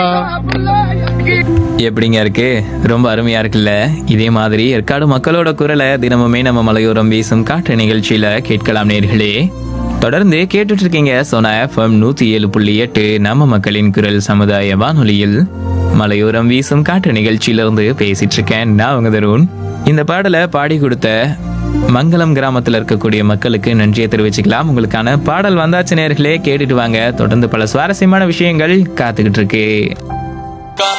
எப்படிங்க இருக்கு ரொம்ப அருமையா இருக்குல்ல இதே மாதிரி ஏற்காடு மக்களோட குரலை தினமுமே நம்ம மலையோரம் வீசும் காற்று நிகழ்ச்சியில கேட்கலாம் நேர்களே தொடர்ந்து கேட்டுட்டு இருக்கீங்க சோனா எஃப்எம் நூத்தி ஏழு புள்ளி எட்டு நம்ம மக்களின் குரல் சமுதாய வானொலியில் மலையோரம் வீசும் காற்று நிகழ்ச்சியிலிருந்து பேசிட்டு இருக்கேன் நான் உங்க தருண் இந்த பாடலை பாடி கொடுத்த மங்களம் கிராமத்துல இருக்கக்கூடிய மக்களுக்கு நன்றியை தெரிவிச்சுக்கலாம் உங்களுக்கான பாடல் வந்தாச்சு நேர்களே கேட்டுட்டு வாங்க தொடர்ந்து பல சுவாரஸ்யமான விஷயங்கள் காத்துக்கிட்டு இருக்கு